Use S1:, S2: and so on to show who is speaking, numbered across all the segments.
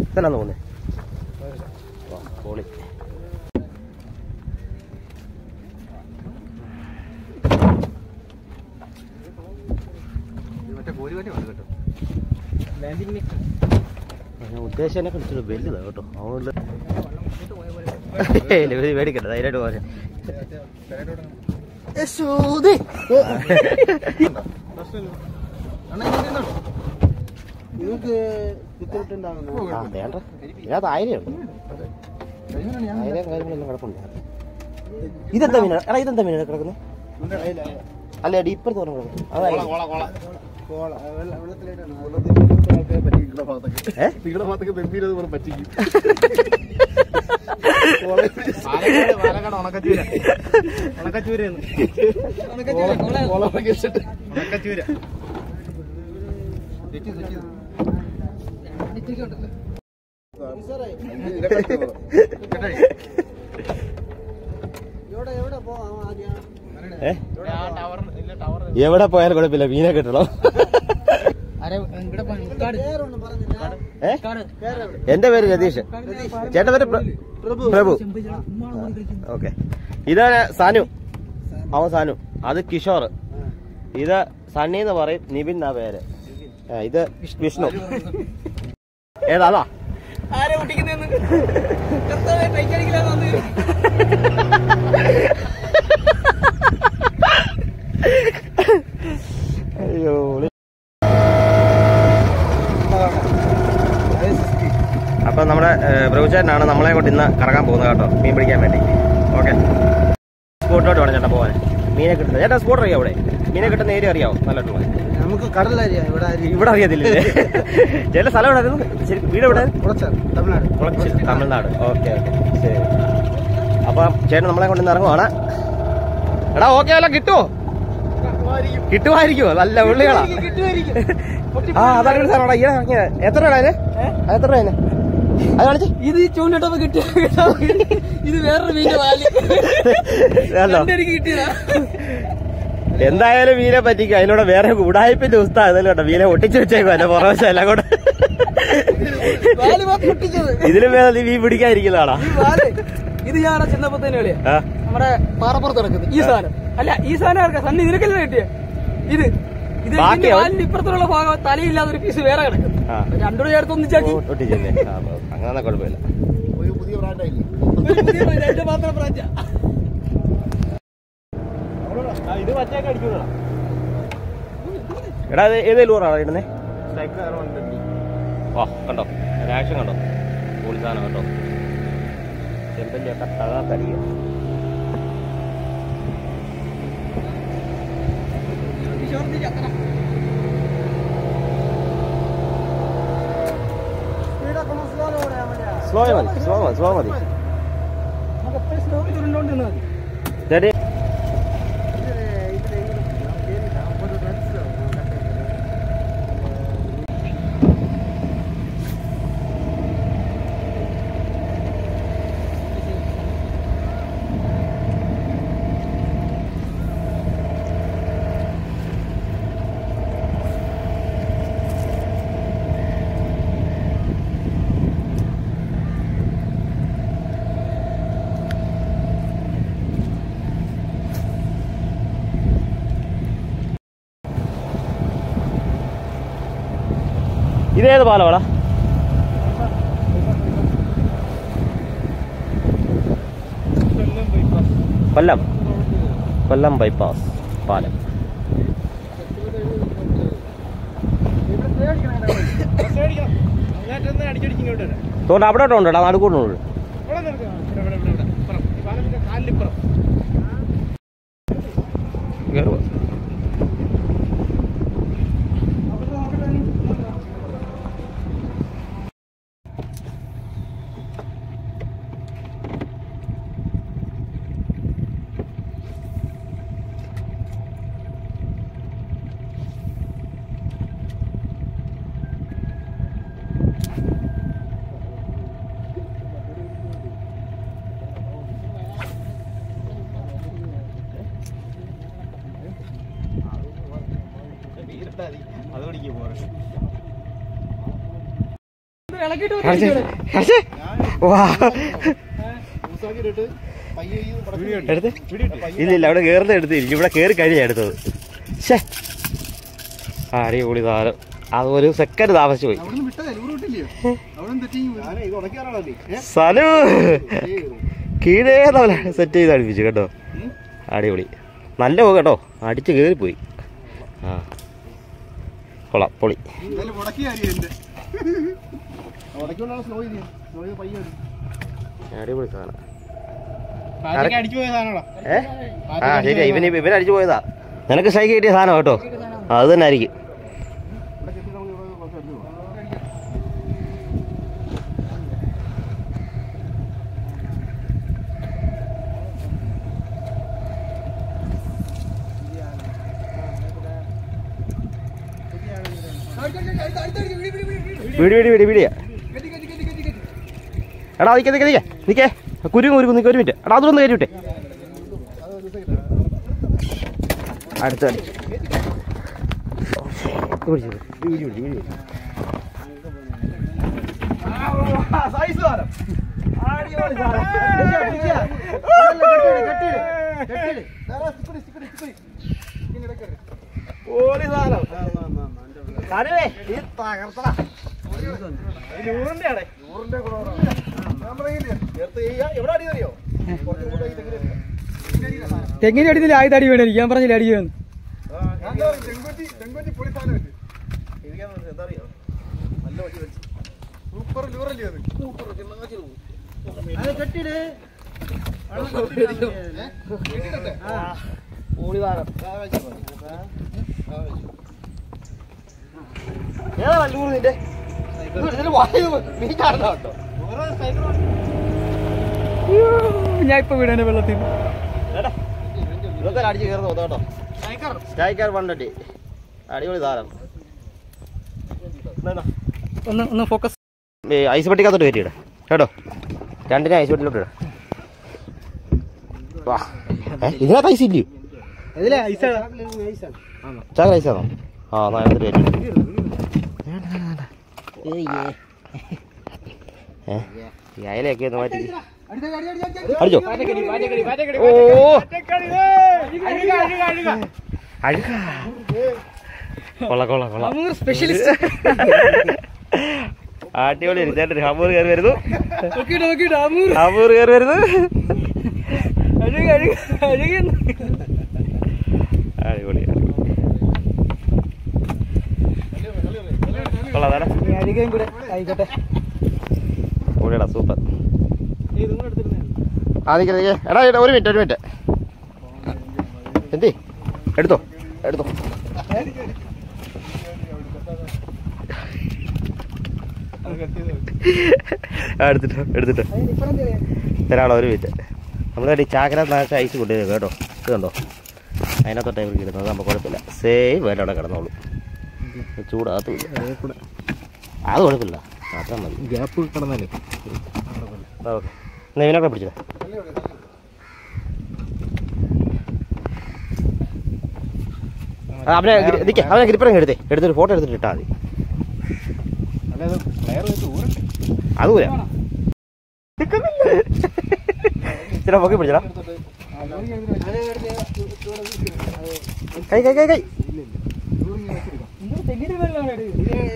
S1: ഇത്തലാന്ന് തോന്നേ poly
S2: മറ്റേ കോരിവണ്ടി വന്നു കേട്ടോ
S1: ഞാൻ ഉദ്ദേശിച്ചതിനെ കളിച്ചിട്ട് വലുതാ കേട്ടോ അതുകൊണ്ട് മേടിക്കട്ടെ ധൈര്യമായിട്ട് പോരെ
S2: നിങ്ങൾക്ക് കുത്തിട്ടുണ്ടാകുന്നു
S1: ആ വേണ്ട ഇതിനകത്ത് ആയിരം ആയിരം കാര്യങ്ങളെല്ലാം കിടപ്പുണ്ട് ഇതെന്താ മീന എടാ ഇതെന്താ മീന കിടക്കുന്നത് അല്ല എടി ഇപ്പുറത്ത് പറഞ്ഞ കിടക്കുന്നു അതായത് ഏ?
S2: നിങ്ങളുടെ ഭാഗത്തൊക്കെ വെമ്പീരത് പോലെ പറ്റിക്കും പാലക്കാട് ഉണക്കച്ചൂര ഉണക്കച്ചൂര ഉണക്കച്ചൂര
S1: ഏ? എവിടെ പോയാലും കുഴപ്പമില്ല മീനെ കിട്ടണം ഏ? എന്റെ പേര് രതീഷ് ചേട്ടന്റെ പേര് പ്ര- പ്രഭു ഓക്കെ ഇതാണ് സാനു അവൻ സാനു അത് കിഷോർ ഇത് സണ്ണി എന്ന് പറയും നിബിൻ എന്നാ പേര് ആ, ഇത് വിഷ്ണു ഏതാ അതാ അയ്യോ അപ്പൊ നമ്മുടെ പ്രഭുചേട്ടനാണ് നമ്മളെ കൊണ്ട് ഇന്ന് കറങ്ങാൻ പോകുന്നത് കേട്ടോ മീൻ പിടിക്കാൻ വേണ്ടി ഓക്കെ സ്പോട്ടോട്ട് വേണം ചേട്ടാ പോകാൻ മീനെ കിട്ടുന്നത് ചേട്ടാ സ്പോട്ട് അറിയാം അവിടെ മീനെ കിട്ടുന്ന ഏരിയ അറിയാവോ നല്ലോട്ടുള്ള
S2: നമുക്ക് കടലരിയാ ഇവിടെ
S1: ഇവിടെ അറിയത്തില്ലേ ചില സ്ഥലം എവിടെ ശരി വീട് എവിടെ
S2: കുറച്ചാൽ തമിഴ്നാട്
S1: കുളച്ചിൽ തമിഴ്നാട് ഓക്കെ ഓക്കെ ശരി അപ്പൊ ചേട്ടൻ നമ്മളെ കൊണ്ട് ഇന്ന് ഇറങ്ങുവാണ് എടാ ഓക്കെ അല്ല കിട്ടുമോ കിട്ടുമായിരിക്കുമോ നല്ല ഉള്ളികളാ ആ അതാണ് ഒരു സാധനം ഈ ഇറങ്ങിയത് എത്ര രൂപ അതിന് അത് എത്ര രൂപ അതിന് അത് കാണിച്ച്
S3: ഇത് ചൂണ്ടിട്ടപ്പോ കിട്ടിയ ഇത് വേറൊരു മീൻ്റെ വാല്
S1: ഇതല്ലോ.
S3: എനിക്ക് കിട്ടിയതാ
S1: എന്തായാലും മീനെ പറ്റിക്കും അതിലൂടെ വേറെ ഉടായ്പിന്റെ ഉസ്താ ഇതല്ലോ കേട്ടോ മീനെ ഒട്ടിച്ചു വെച്ചേക്കും എന്റെ പുറവശം എല്ലാം കൂടെ
S3: വാല് മാത്രം പൊട്ടിച്ചത്
S1: ഇതിലും വേറെ നീ മീൻ പിടിക്കാതിരിക്കുന്നതാണോ
S3: ഈ വാല് ഇത് ഞാൻ ചെന്നപ്പോ തന്നെ കളിയാ
S1: ആ
S3: നമ്മുടെ പാറപ്പുറത്ത് കിടക്കുന്നത് ഈ സാധനം അല്ല ഈ സാധനം ആർക്കാ സണ്ണി നിനക്കല്ലേ കിട്ടിയ ഇത് ഇത്
S1: ബാക്കിയോ?
S3: ഇതിന്റെ വാലിന്റെ ഇപ്പുറത്തുള്ള ഭാഗം തലയില്ലാത്ത ഒരു പീസ് വേറെ കിടക്കുന്നു
S1: ആ.
S3: രണ്ടുകൂടെ ചേർത്ത് ഒന്നിച്ചാക്കി
S1: ഒട്ടിച്ചല്ലേ ആ അപ്പൊ അങ്ങനെ കുഴപ്പമില്ല
S2: ഒരു പുതിയ ബ്രാൻഡായില്ലേ
S3: ഒരു പുതിയ brand, എന്റെ മാത്രം ബ്രാഞ്ചാ
S1: ഇത് എടാ ഇത് ഏത് ലൂറാണ് ഇടുന്നേ ഓ കണ്ടോ ആക്ഷൻ കണ്ടോ പൊളിസാനം കണ്ടോ ചെമ്പന്റെ ഒക്കെ തകാത്തടിയ സ്ലോ മതി സ്ലോ മതി സ്ലോ മതി ശരി ഇതേത് പാലമാടാ കൊല്ലം കൊല്ലം ബൈപ്പാസ് പാലം തോണ്ട അവിടെ ഉണ്ടോ നടുക്കൂട്ടുണ്ട് കേറുക
S3: ഇളക്കിയിട്ട് ഒരു
S1: കാണിച്ച്.
S3: ഇടിയോടെ.
S1: കാണിച്ച്. വാ
S2: ഉത്സവത്തിലിട്ട് പയ്യെ ഈ പടക്കം
S1: എടുത്ത് ഇല്ല ഇല്ല അവിടെ കയറുന്നത് എടുത്തിരിക്കും ഇവിടെ കയറി കഴിഞ്ഞാ എടുത്തത് ഷേ അടിപൊളി സാധനം അത് ഒരു സെക്കൻഡ് താമസിച്ചു പോയി
S2: അവിടുന്ന് വിട്ടതേ ലൂറ് വിട്ടില്ലയോ അവിടുന്ന് തെറ്റി ഞാനേ ഇത് ഉടക്കാനാണോ
S1: സനു കീഴേ തവല സെറ്റ് ചെയ്ത് അടുപ്പിച്ചു കേട്ടോ അടിപൊളി നല്ല പോകും കേട്ടോ അടിച്ച് കയറിപ്പോയി ആ കൊള്ളാം പൊളി
S2: എന്തായാലും മുടക്കിയ കാര്യം എന്റെ ഉടക്കൊണ്ടാണ് സ്ലോ ചെയ്ത് സ്ലോ ചെയ്ത് പയ്യെ വരും.
S1: അടിപൊളി സാധനം
S2: പാറ്റയ്ക്ക് അടിച്ചു പോയ സാധനമാടാ
S1: ഏ ആ ശരിയാ ഇവന് ഇവൻ അടിച്ചു പോയതാ നിനക്ക് സ്ട്രൈക്ക് കിട്ടിയ സാധനം കേട്ടോ അത് തന്നെ ആയിരിക്കും
S2: ഇവിടെ കെട്ടി നമുക്ക് ഇവിടെ കുറച്ച് അടിച്ചു പോകാം.
S1: വീടി വീടി വീടി വീടിയാ എടാ നിൽക്കേ നിൽക്കേ നിൽക്കേ നിൽക്കേ കുരുങ്ങ് കുരുങ്ങ് നിൽക്കുക ഒരു മിനിറ്റ് എടാ അതൊന്ന് കയറി വിട്ടെ അടുത്ത അടിച്ചു വീടി വീടി വീടി വീടി
S3: തെങ്ങിന് അടിയില്ല ആയുധ അടി വേണം ഞാൻ പറഞ്ഞില്ല അടി വേണം
S2: സൂപ്പർ ലൂറല്ലേ അത്
S1: ഏതാ വല്ലൂർ നിന്റെ ഇതിന് വായു നീ കാണുന്ന കേട്ടോ
S3: ഞാൻ ഇപ്പൊ വീടാണ് വെള്ളത്തിൽ
S1: എടാ, ഇതൊക്കെ അടിച്ച് കയറുന്ന ഒത്ത കേട്ടോ സ്ട്രൈക്കർ വണ്ടി അടിപൊളി സാധനം എന്നാ, എന്നാ.
S3: ഒന്ന് ഒന്ന് ഫോക്കസ്
S1: ഈ ഐസ് പെട്ടിക്കകത്തോട്ട് കയറ്റിയിട കേട്ടോ രണ്ടിനെ ഐസ് പെട്ടിലോട്ട് ഇട വാ ഏ, ഇതിനകത്ത് ഐസ് ഇല്ലയോ
S2: ഇതിലെ ഐസ്
S1: ചാകര ഐസ് ആണോ ആ എന്നാ എടുത്തിട്ട് കയറ്റി ഏ ഈ അയലയൊക്കെ ഒന്ന് മാറ്റി അടിച്ചോ ഓ അഴുക കൊള്ള കൊള്ള കൊള്ള
S3: സ്പെഷ്യലിസ്റ്റ്
S1: അടിപൊളി ചേട്ടൻ ഹമൂർ കയറി വരുന്നു
S3: നോക്കിയിട്ട് നോക്കിയിട്ട് അമൂർ
S1: ഹമൂർ കയറി വരുന്നു
S3: അഴുക അഴുക അഴുകുന്നു
S1: അടിപൊളി കൊള്ളാം താടാ
S3: അഴുകയും കൂടെ ആയിക്കോട്ടെ
S1: പൊളിയടാ സൂപ്പർ ആ നിൽക്ക് നിൽക്ക് എടാ എടാ ഒരു മിനിറ്റ് ഒരു മിനിറ്റ് എന്തി എടുത്തോ എടുത്തോ ആ, എടുത്തിട്ടോ എടുത്തിട്ടോ തരാളോ ഒരു മിനിറ്റ് നമ്മൾ ചാക്കര നാശം ഐസ് കൊണ്ടുവരും കേട്ടോ ഇത് കണ്ടോ അതിനകത്തോട്ടേ ഇവർക്ക് ഇടുന്നത് നമുക്ക് കുഴപ്പമില്ല സേവ് വേണ്ട അവിടെ കിടന്നോളൂ ചൂടാകത്തുമില്ല അത് കുഴപ്പമില്ല അത്ര മതി
S2: ഗ്യാപ്പ് കിടന്നാലേ
S1: ഓക്കെ എന്നാ ഇവനൊക്കെ പിടിച്ചത് അവനെ ഗ്രി- നിക്ക് അവനെ ഗ്രിപ്പറങ്ങ് എടുത്തേ എടുത്തൊരു ഫോട്ടോ എടുത്തിട്ട് ഇട്ടാൽ മതി
S2: അല്ലാതെ വയറ് വെച്ച് ഊരണ്ടേ
S1: അത് പോരാ ചേട്ടാ പൊക്കി പിടിച്ചടാ കൈ കൈ കൈ കൈ
S3: തെങ്ങിന് വെള്ളമാണ് ഇത്.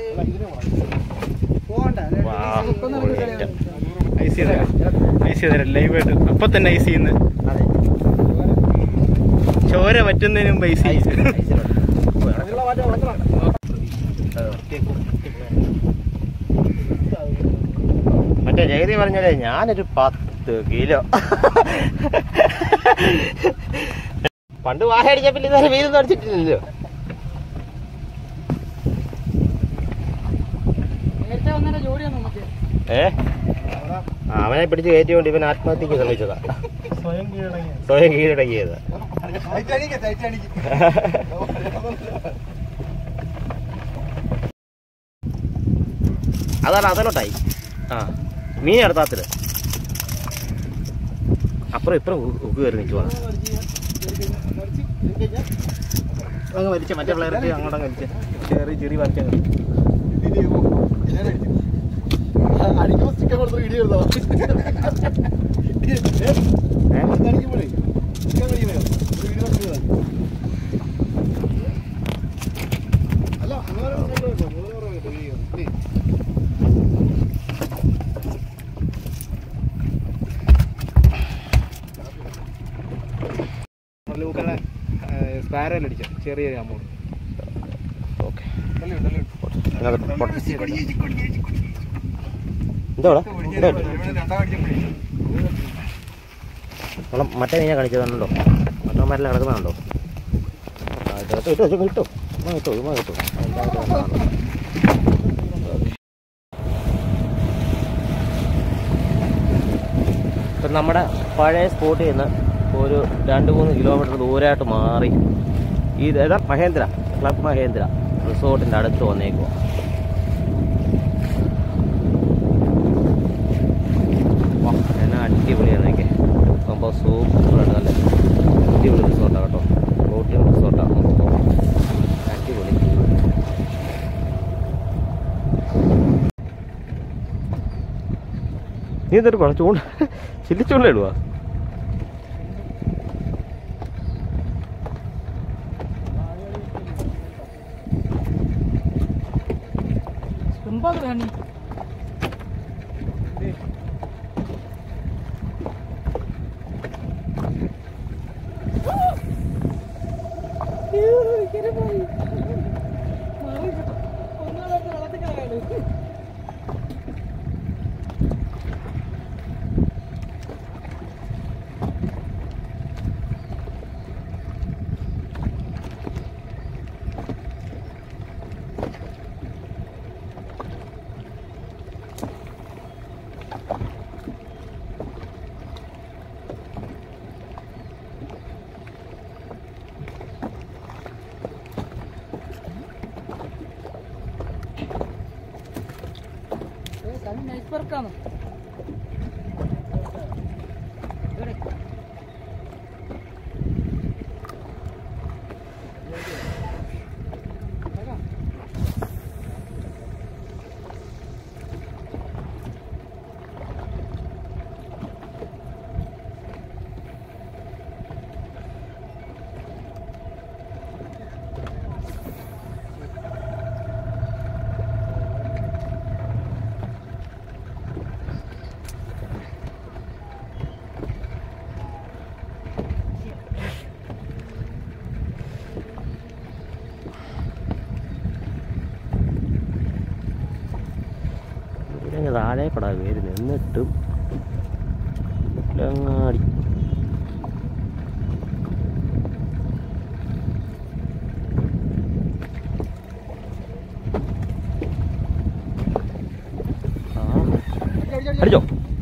S1: വാ, ഒഴിച്ച.
S2: ഐസ് ചെയ്തരാം ഐസ് ചെയ്തരാം ലൈവായിട്ട് അപ്പൊ തന്നെ ഐസ് ചെയ്യുന്ന
S1: അതെ.
S2: ചോര പറ്റുന്നതിന് മുമ്പ് ഐസ്
S1: ഐസ്,
S2: ചെയ്യും
S1: ഐസിലുണ്ട്. ഓ, ഇളക്കണ മാറ്റം, ഇളക്കണ. മറ്റേ ജഗതി പറഞ്ഞാലേ ഞാനൊരു പത്ത് കിലോ പണ്ട് വാഹ അടിച്ച പിന്നെ ഇതുവരെ വീതൊന്നും അടിച്ചിട്ടില്ലല്ലോ
S3: നേരത്തെ വന്നതിന്റെ ജോഡിയാണ് നമുക്ക്
S1: ഏ ആ, അവനെ പിടിച്ച് കയറ്റിക്കൊണ്ട് ഇവൻ ആത്മഹത്യക്ക് ശ്രമിച്ചതാ
S2: സ്വയം കീഴടങ്ങിയ
S1: സ്വയം കീഴടങ്ങിയത് അതാണ് അതിലോട്ടായി ആ മീൻ എടുത്താത്തില് അപ്പുറം ഇപ്പുറം ഉക്ക് കയറി നിൽക്കുവാ
S2: അങ്ങ് വലിച്ച മറ്റേ പ്ലെയർക്ക് അങ്ങോട്ട് വലിച്ച ചെറിയ ചെറിയ വലിച്ച
S4: അടിക്കുമ്പോ ചിക്കൻ കൊടുത്ത് വീഡിയോ എടുത്തോ
S1: ഏ?
S4: അടിക്കുമ്പോഴേ ചിക്കൻ കഴിക്കണോ ഒരു വീഡിയോ എടുത്തതാ അല്ല അങ്ങനെ കേട്ടോ മൂന്ന് കുറവ് കേട്ടോ വീഡിയോ
S2: ലൂക്കയുടെ സ്പാരയിൽ അടിച്ച ചെറിയ അമൗണ്ട്
S1: ഓക്കെ അതിനകത്ത് പോട്ടെ. എന്തോടാ എന്താ നമ്മൾ മറ്റേ മീനെ കാണിച്ചതുണ്ടോ മറ്റേ മരല കിടക്കുന്നുണ്ടോ ആ ഇത് കിട്ടും കിട്ടും കിട്ടും ഇമ്മ കിട്ടും ഇമ്മ കിട്ടും അതിൻ്റെ അകത്ത് കിടക്കുന്നതാണോ? ഇപ്പം നമ്മുടെ പഴയ സ്പോട്ടിൽ നിന്ന് ഒരു രണ്ട് മൂന്ന് കിലോമീറ്റർ ദൂരമായിട്ട് മാറി ഈ ഏതാ മഹേന്ദ്ര ക്ലബ് മഹേന്ദ്ര റിസോർട്ടിൻ്റെ അടുത്ത് വന്നേക്കുവാ വാ, എന്നാ അടിപൊളിയാണ് എനിക്ക് സംഭവം സൂപ്പറായിട്ട് നല്ല അടിപൊളി റിസോർട്ടാണ് കേട്ടോ ബോട്ടിംഗ് റിസോർട്ടാണ് സംഭവം അടിപൊളി നീ എന്നിട്ട് കുഴ ചൂണ്ട ചില്ലി ചൂണ്ട ഇടുവാ
S3: Tempat ni. നൈസ് വർക്കാണ്
S1: ഇതിലങ്ങ് താഴേക്കടാ വരുന്നത് എന്നിട്ടും അങ്ങാടി അടിച്ചോ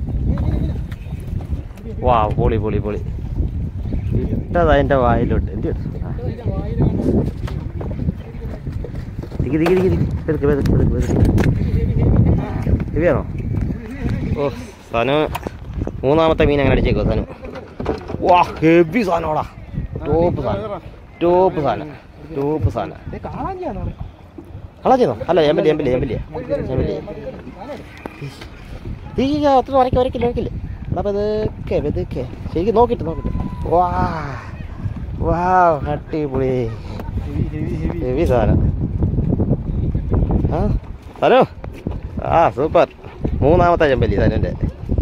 S1: വാ പൊളി പൊളി പൊളി ഇട്ടത് അതിൻ്റെ വായിലോട്ട് എന്ത് തിക്കി തിക്കി തിക്കി തിക്കി എടുക്ക് എടുക്ക് എടുക്ക് എടുക്ക് ഇവയാണോ ഓ സനു മൂന്നാമത്തെ മീൻ അങ്ങനെ അടിച്ചേക്കോ സനു വാ ഹെവി സാധനമാടാ ടോപ്പ് സാധനം ടോപ്പ് സാധനം ടോപ്പ് സാധനം കളഞ്ഞോ അല്ല എമ്പലി എമ്പലി എമ്പലി എമ്പലി തീ അത്ര വരയ്ക്ക് വരയ്ക്കില്ല വരയ്ക്കില്ല എടാ പതുക്കെ പതുക്കെ ശരിക്കും നോക്കിട്ട് നോക്കിട്ട് വാ വാ അടിപൊളി ഹെവി സാധനം ആ ഹലോ ആ സൂപ്പർ മൂന്നാമത്തെ ചെമ്പല്ലി സനുവിൻ്റെ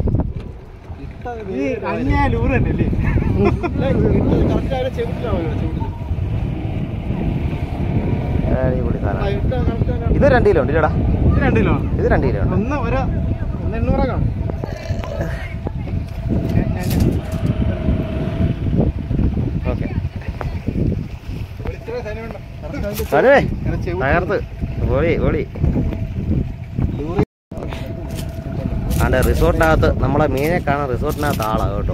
S2: അന്യായ ലൂറ് തന്നെ അല്ലേ
S4: കറക്റ്റ് ആയിട്ട് ചെവിട്ടിലാണല്ലോ ചെവിട്ടിൽ
S1: അടിപൊളി സാധനം
S4: ഇട്ട കറക്റ്റ്
S1: ഇത് രണ്ട് കിലോ ഉണ്ട് ഇല്ലടാ
S2: ഇത് രണ്ട് കിലോ
S1: ഇത് രണ്ട് കിലോ ഉണ്ട്
S2: ഒന്ന് ഒരു ഒന്ന് എണ്ണൂറ് കാണും
S1: ഓക്കെ
S4: വെളിച്ചെണ്ണ സൈന വേണ്ട കറക്റ്റ് അതിന്റെ
S1: സനുവേ
S4: ഇങ്ങനെ ചെവിട്ടിൽ
S1: തകർത്ത് പൊളി പൊളി ആണ്ട് റിസോർട്ടിനകത്ത് നമ്മളെ മീനെ കാണാൻ റിസോർട്ടിനകത്ത് ആളാ കേട്ടോ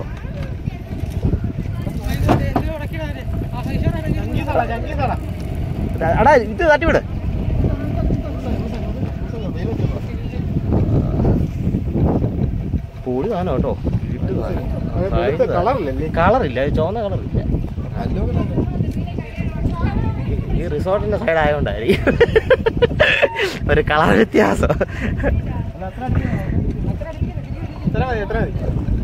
S1: അടാ ഇത് തട്ടിവിട് പൊളി സാധനം കേട്ടോ ഇട്ട്
S2: വെളുത്ത കളറില്ലല്ലേ
S1: കളറില്ല ചുവന്ന കളറില്ല ഈ റിസോർട്ടിന്റെ സൈഡ് ആയതുകൊണ്ടായിരിക്കും ഒരു കളർ വ്യത്യാസം
S2: എത്ര മതി എത്ര മതി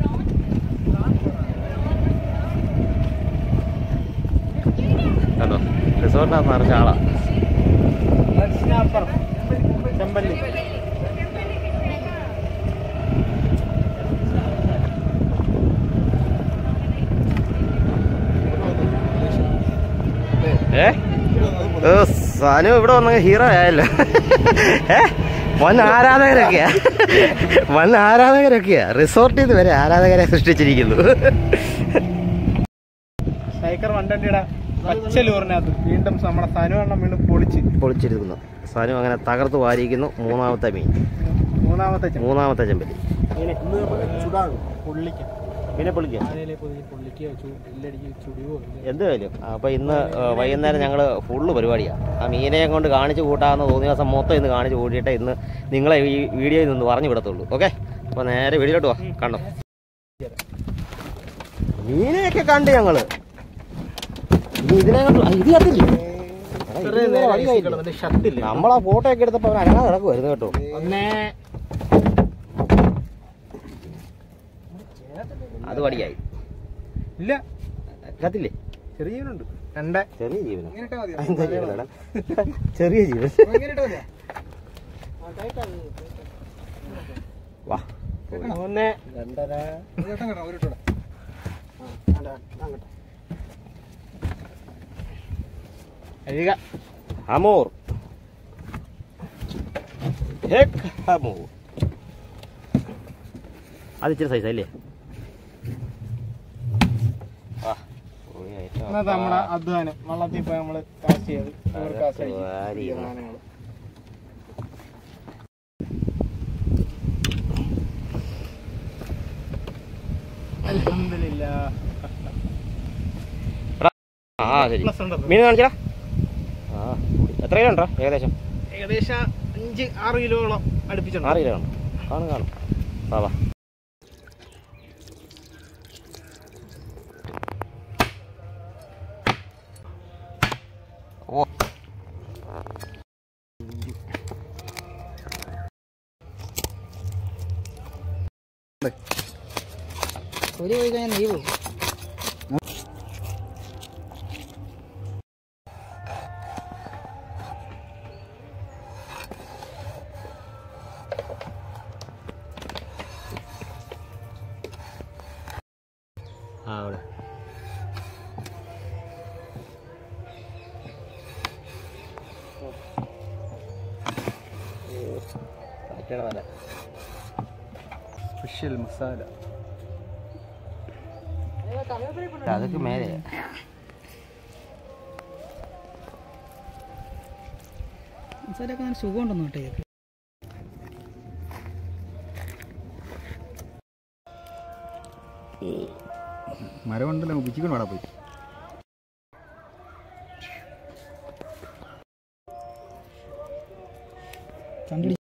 S1: കണ്ടോ റിസോർട്ടിനകത്ത് നിറച്ച ആളാ
S2: ദക്ഷിണാപ്പുറം ചെമ്പല്ലി
S1: ഏ ഓ, സാനു ഇവിടെ വന്ന ഹീറോ ആയല്ലോ ഏ വൻ ആരാധകരൊക്കെയാ വൻ ആരാധകരൊക്കെയാ റിസോർട്ടിൽ നിന്ന് വരെ ആരാധകരെ സൃഷ്ടിച്ചിരിക്കുന്നു
S2: സൈക്കർ വണ്ടണ്ടിയുടെ പച്ചലൂറിനകത്ത് വീണ്ടും നമ്മുടെ സനുവണ്ണം വീണ്ടും പൊളിച്ച്
S1: പൊളിച്ചിരിക്കുന്നു സാനു അങ്ങനെ തകർത്ത് വാരിയിരിക്കുന്നു മൂന്നാമത്തെ മീൻ
S2: മൂന്നാമത്തെ ചെമ്പ്.
S1: മൂന്നാമത്തെ ചെമ്പലി
S2: ഇങ്ങനെ
S4: ചുടാകും
S2: പൊള്ളിക്ക്
S1: പിന്നെ പൊളിക്കാം
S2: അതിലെ പൊതിഞ്ഞ് പൊള്ളിക്കോ ചു- എല്ലടിക്കോ ചുടുവോ ഇല്ല.
S1: എന്തായാലും അപ്പൊ ഇന്ന് ആ, വൈകുന്നേരം ഞങ്ങള് ഫുള്ള് പരിപാടിയാണ് ആ മീനെയും കൊണ്ട് കാണിച്ചു കൂട്ടാമെന്ന് തോന്നിയ ദിവസം മൊത്തം ഇന്ന് കാണിച്ചു കൂട്ടിയിട്ട് ഇന്ന് നിങ്ങളെ ഈ വീഡിയോയിൽ നിന്ന് പറഞ്ഞു വിടത്തുള്ളൂ ഓക്കെ അപ്പൊ നേരെ വീഡിയോട്ട് വാ കണ്ടോ മീനെയൊക്കെ കണ്ട് ഞങ്ങള് ഇനി ഇതിനെ കണ്ടു ആ, ഇത് കണ്ടില്ലേ എടാ, ഇത്
S2: ഇത്രയും
S1: ഇങ്ങനെ
S2: നേരം
S1: വഴിയായില്ലേ?
S2: ഐസിൽ കിടന്നിട്ട് ഷട്ടില്ല.
S1: നമ്മളാ ഫോട്ടോ ഒക്കെ എടുത്തപ്പോ അവൻ അനങ്ങാതെ കിടക്കുമായിരുന്നു കേട്ടോ
S2: ഒന്നേ
S1: അത് വടിയായി
S2: ഇല്ല
S1: കത്തില്ലേ
S2: ചെറിയനുണ്ട് രണ്ട്
S1: ചെറിയ ജീവന
S4: ഇങ്ങനെ ഇട്ടാ മതിയോ?
S1: എന്താ ജീവനാടാ? ചെറിയ ജീവൻ
S4: ഇങ്ങനെ ഇട്ടാ മതിയോ?
S1: വാ
S2: ഒന്ന്
S1: രണ്ടര
S4: ഒരു വട്ടം കേട്ടോ, ഒരു വട്ടം
S2: അഴിക
S1: അമൂർ ഹെക് അമൂർ അത് ഇച്ചിരി സൈസ് അല്ലേ ആ, പോയി ഐറ്റം.
S2: ഇന്നത്തെ നമ്മുടെ അധ്വാനം വള്ളത്തിൽ പോയി നമ്മള് കാസ്റ്റ് ചെയ്ത് ചോറ് കാസ്റ്റ് ആക്കി.
S1: വാരി.
S2: ഈ സാധനങ്ങള്. അൽഹംദുലില്ലാ.
S1: ആ ശരി
S2: Plus ഉണ്ടോ?
S1: മീൻ കാണിച്ചടാ ആ എത്ര കിലോ ഉണ്ടോ ഏകദേശം
S2: ഏകദേശം അഞ്ച് ആറ് കിലോളം അടുപ്പിച്ചുണ്ട്
S1: ആറ് കിലോ ഉണ്ട് കാണും കാണും വാ വാ ഓ
S3: ഒരു പോയി കഴിഞ്ഞാൽ നീ പോകും
S1: ആ അവിടെ കാറ്റാണ് നല്ല
S2: സ്പെഷ്യൽ മസാല
S1: അതൊക്കെ മേലെ
S3: മസാലയൊക്കെ നല്ല സുഖമുണ്ടെന്ന് കേട്ടോ ഇതൊക്കെ
S4: മരം ഉണ്ടല്ലോ പിച്ചിക്കൊണ്ട് വേണം പോയി
S3: കണ്ടുപിടി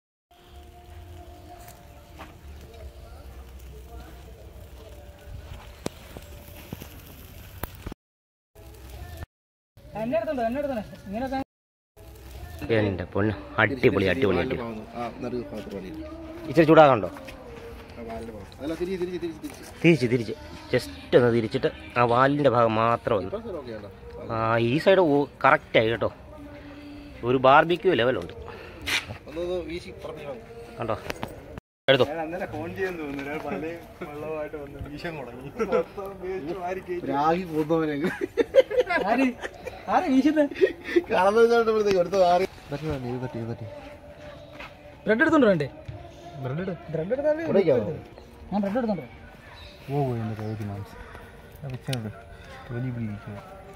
S3: എന്നെ എടുത്തോണ്ടോ എന്നെ എടുത്തോണ്ടോ ഇങ്ങനെയൊക്കെ
S1: എന്റെ പൊന്ന് അടിപൊളി അടിപൊളി അടിപൊളി
S4: ആ നടുവ് ഭാഗത്ത് പണി
S1: ഇച്ചിരി ചൂടാകണ്ടോ
S4: കാലിന്റെ ഭാഗം അല്ല തിരിച്ച് തിരിച്ച് തിരിച്ച് തിരിച്ച്
S1: തിരിച്ച് തിരിച്ച് ജസ്റ്റ് ഒന്ന് തിരിച്ചിട്ട് ആ വാലിൻ്റെ ഭാഗം മാത്രം ഒന്ന്
S4: ഇപ്പം സ്ഥലം ഓക്കെയാണോ
S1: ആ ഈ സൈഡ് കറക്റ്റായി കേട്ടോ ഒരു ബാർബിക്യൂ ലെവലുണ്ട്
S4: ഒന്നൊന്ന് വീശി പറഞ്ഞു
S1: കണ്ടോ എടുത്തോ
S2: ഞാൻ അന്നേരം ഫോൺ ചെയ്യാൻ തോന്നുന്നു പല വെള്ളമായിട്ട് വന്ന് വീശം തുടങ്ങി
S4: രാഗി കൂത്തവനൊക്കെ
S3: ആര് ആര് വീശുന്നത്
S4: കടന്നു വെച്ചപ്പോഴത്തേക്ക് അടുത്ത ആറ് തട്ടി തട്ടി തട്ടി
S3: ബ്രെഡ് എടുത്തോണ്ടോ വേണ്ടേ
S2: ബ്രെഡ്
S3: ബ്രെഡ് എടുത്താലേ
S4: ഇവിടേക്കാണോ?
S3: ഞാൻ ബ്രെഡ് എടുത്തോണ്ടോ
S2: പോകും എൻ്റെ കൈക്ക് മാംസം വെച്ചുണ്ട് തൊലി പിടിക്കുക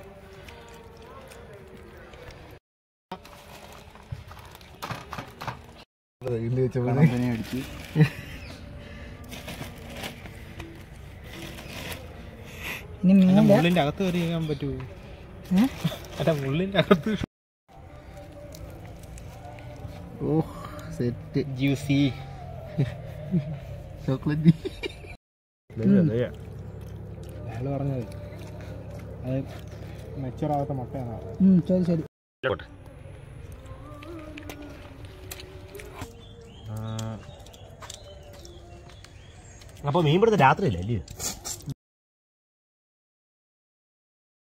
S4: അടിച്ച്
S3: ഇനി മീനില്ല
S2: മുള്ളിന്റെ അകത്ത് കയറി ചെയ്യാൻ പറ്റുമോ അല്ല മുള്ളിന്റെ അകത്ത്
S4: ഓ സെറ്റ്
S2: ജ്യൂസി
S4: ചോക്ലേറ്റ്
S2: അയാൾ പറഞ്ഞത് അത് മെച്ചറാകാത്ത മുട്ടയാണ്
S3: ശരി ശരി
S1: ഇങ്ങോട്ട്. അപ്പൊ മീൻ പിടുത്തം രാത്രിയില്ല അല്ലയോ